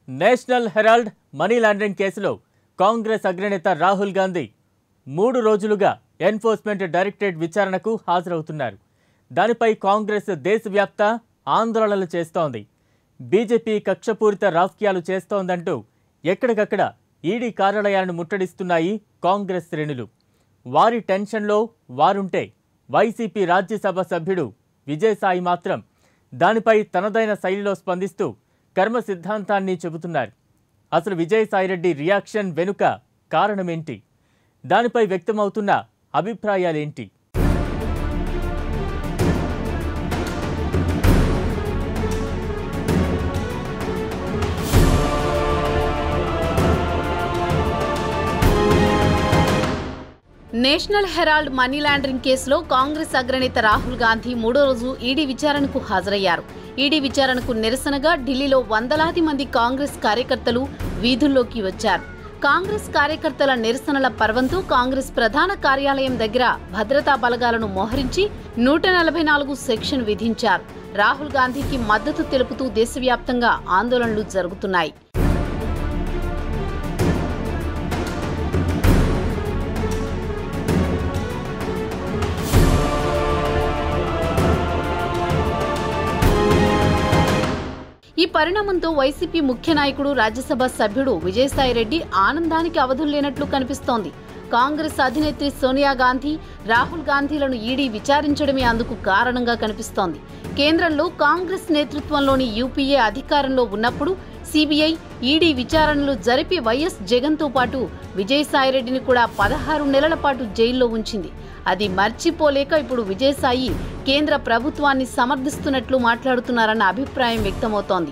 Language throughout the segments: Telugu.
నేషనల్ హెరాల్డ్ మనీ లాండరింగ్ కేసులో కాంగ్రెస్ అగ్రనేత రాహుల్ గాంధీ మూడు రోజులుగా ఎన్ఫోర్స్మెంట్ డైరెక్టరేట్ విచారణకు హాజరవుతున్నారు దానిపై కాంగ్రెస్ దేశవ్యాప్త ఆందోళనలు చేస్తోంది బీజేపీ కక్షపూరిత రాజకీయాలు చేస్తోందంటూ ఎక్కడికక్కడ ఈడీ కార్యాలయాలను ముట్టడిస్తున్నాయి కాంగ్రెస్ శ్రేణులు వారి టెన్షన్లో వారుంటే వైసీపీ రాజ్యసభ సభ్యుడు విజయసాయి మాత్రం దానిపై తనదైన శైలిలో స్పందిస్తూ కర్మ సిద్ధాంతాన్ని చెబుతున్నారు అసలు విజయసాయిరెడ్డి రియాక్షన్ వెనుక కారణమేంటి దానిపై వ్యక్తమవుతున్న అభిప్రాయాలేంటి నేషనల్ హెరాల్డ్ మనీ లాండరింగ్ కేసులో కాంగ్రెస్ అగ్రనేత రాహుల్ గాంధీ మూడో రోజు ఈడీ విచారణకు హాజరయ్యారు ఈడీ విచారణకు నిరసనగా ఢిల్లీలో వందలాది మంది కాంగ్రెస్ కార్యకర్తలు వీధుల్లోకి వచ్చారు కాంగ్రెస్ కార్యకర్తల నిరసనల పర్వంతో కాంగ్రెస్ ప్రధాన కార్యాలయం దగ్గర భద్రతా బలగాలను మోహరించి నూట నలభై నాలుగు సెక్షన్ విధించారు రాహుల్ గాంధీకి మద్దతు తెలుపుతూ దేశవ్యాప్తంగా ఆందోళనలు జరుగుతున్నాయి ఈ పరిణామంతో వైసీపీ ముఖ్య నాయకుడు రాజ్యసభ సభ్యుడు విజయసాయిరెడ్డి ఆనందానికి అవధులు లేనట్లు కనిపిస్తోంది కాంగ్రెస్ అధినేత్రి సోనియా గాంధీ రాహుల్ గాంధీలను ఈడీ విచారించడమే అందుకు కారణంగా కనిపిస్తోంది కేంద్రంలో కాంగ్రెస్ నేతృత్వంలోని యూపీఏ అధికారంలో ఉన్నప్పుడు సిబిఐ ఈడీ విచారణలు జరిపి వైఎస్ జగన్తో పాటు విజయసాయిరెడ్డిని కూడా పదహారు నెలల పాటు జైల్లో ఉంచింది అది మర్చిపోలేక ఇప్పుడు విజయసాయి కేంద్ర ప్రభుత్వాన్ని సమర్థిస్తున్నట్లు మాట్లాడుతున్నారన్న అభిప్రాయం వ్యక్తమవుతోంది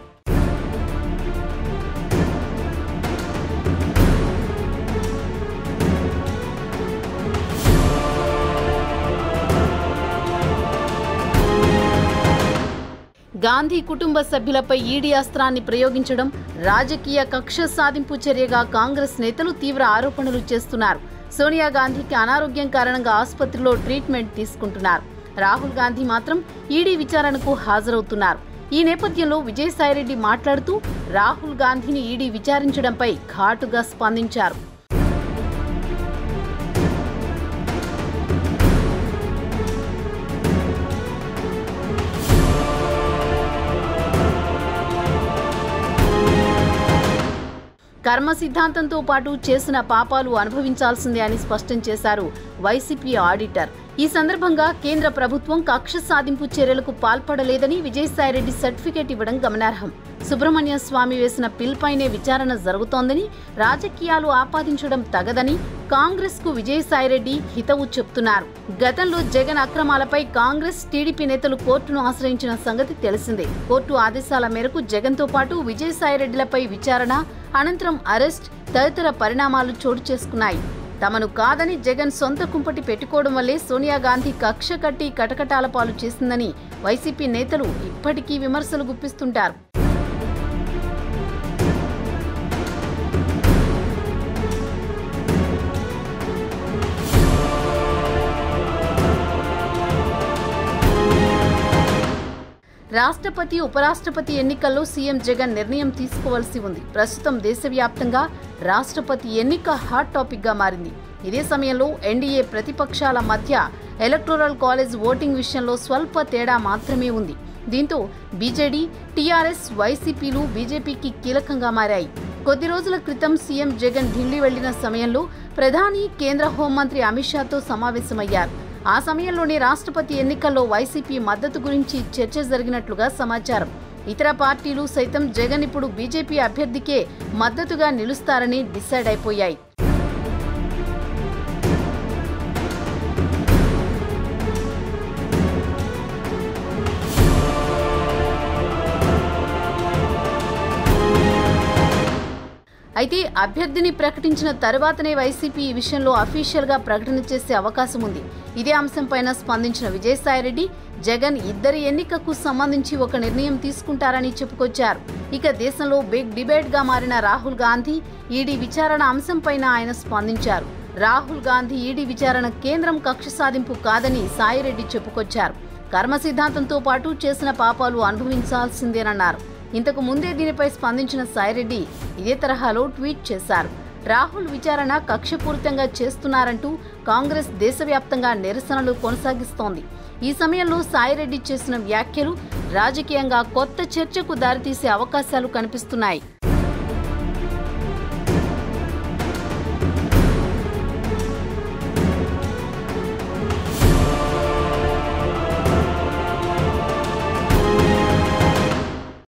గాంధీ కుటుంబ సభ్యులపై ఈడీ అస్త్రాన్ని ప్రయోగించడం రాజకీయ కక్ష సాధింపు చర్యగా కాంగ్రెస్ నేతలు తీవ్ర ఆరోపణలు చేస్తున్నారు సోనియా గాంధీకి అనారోగ్యం కారణంగా ఆసుపత్రిలో ట్రీట్మెంట్ తీసుకుంటున్నారు రాహుల్ గాంధీ మాత్రం ఈడీ విచారణకు హాజరవుతున్నారు ఈ నేపథ్యంలో విజయసాయిరెడ్డి మాట్లాడుతూ రాహుల్ గాంధీని ఈడీ విచారించడంపై ఘాటుగా స్పందించారు కర్మ సిద్ధాంతంతో పాటు చేసిన పాపాలు అనుభవించాల్సిందే అని స్పష్టం చేశారు వైసీపీ ఆడిటర్ ఈ సందర్భంగా కేంద్ర ప్రభుత్వం కక్ష సాధింపు చర్యలకు పాల్పడలేదని విజయసాయిరెడ్డి సర్టిఫికేట్ ఇవ్వడం గమనార్హం సుబ్రహ్మణ్య స్వామి వేసిన పిల్పైనే విచారణ జరుగుతోందని రాజకీయాలు ఆపాదించడం తగదని కాంగ్రెస్ కు విజయసాయిరెడ్డి హితవు చెప్తున్నారు గతంలో జగన్ అక్రమాలపై కాంగ్రెస్ టీడీపీ నేతలు కోర్టును ఆశ్రయించిన సంగతి తెలిసిందే కోర్టు ఆదేశాల మేరకు జగన్ తో పాటు విజయసాయిరెడ్డిలపై విచారణ అనంతరం అరెస్ట్ తదితర పరిణామాలు చోటు చేసుకున్నాయి తమను కాదని జగన్ సొంత కుంపటి పెట్టుకోవడం వల్లే సోనియా గాంధీ కక్ష కట్టి కటకటాల పాలు చేసిందని వైసీపీ నేతలు ఇప్పటికీ విమర్శలు గుప్పిస్తుంటారు రాష్ట్రపతి ఉపరాష్ట్రపతి ఎన్నికల్లో సీఎం జగన్ నిర్ణయం తీసుకోవాల్సి ఉంది ప్రస్తుతం దేశవ్యాప్తంగా రాష్ట్రపతి ఎన్నిక హాట్ టాపిక్ గా మారింది ఇదే సమయంలో ఎన్డీఏ ప్రతిపక్షాల మధ్య ఎలక్టోరల్ కాలేజ్ ఓటింగ్ విషయంలో స్వల్ప తేడా మాత్రమే ఉంది దీంతో బీజేడీ టీఆర్ఎస్ వైసీపీలు బీజేపీకి కీలకంగా మారాయి కొద్ది రోజుల క్రితం సీఎం జగన్ ఢిల్లీ వెళ్లిన సమయంలో ప్రధాని కేంద్ర హోంమంత్రి అమిత్ షాతో సమావేశమయ్యారు ఆ సమయంలోనే రాష్ట్రపతి ఎన్నికల్లో వైసీపీ మద్దతు గురించి చర్చ జరిగినట్లుగా సమాచారం ఇతర పార్టీలు సైతం జగన్ ఇప్పుడు బీజేపీ అభ్యర్థికే మద్దతుగా నిలుస్తారని డిసైడ్ అయిపోయాయి అయితే అభ్యర్థిని ప్రకటించిన తర్వాతనే వైసీపీ ఈ విషయంలో అఫీషియల్ గా ప్రకటన చేసే అవకాశం ఉంది ఇదే అంశంపైన స్పందించిన విజయసాయిరెడ్డి జగన్ ఇద్దరి ఎన్నికకు సంబంధించి ఒక నిర్ణయం తీసుకుంటారని చెప్పుకొచ్చారు ఇక దేశంలో బిగ్ డిబేట్ గా మారిన రాహుల్ గాంధీ ఈడీ విచారణ అంశంపైన ఆయన స్పందించారు రాహుల్ గాంధీ ఈడీ విచారణ కేంద్రం కక్ష సాధింపు కాదని సాయిరెడ్డి చెప్పుకొచ్చారు కర్మ సిద్ధాంతంతో పాటు చేసిన పాపాలు అనుభవించాల్సిందేనన్నారు ఇంతకు ముందే దీనిపై స్పందించిన సాయిరెడ్డి ఇదే తరహాలో ట్వీట్ చేశారు రాహుల్ విచారణ కక్షపూరితంగా చేస్తున్నారంటూ కాంగ్రెస్ దేశవ్యాప్తంగా నిరసనలు కొనసాగిస్తోంది ఈ సమయంలో సాయిరెడ్డి చేసిన వ్యాఖ్యలు రాజకీయంగా కొత్త చర్చకు దారితీసే అవకాశాలు కనిపిస్తున్నాయి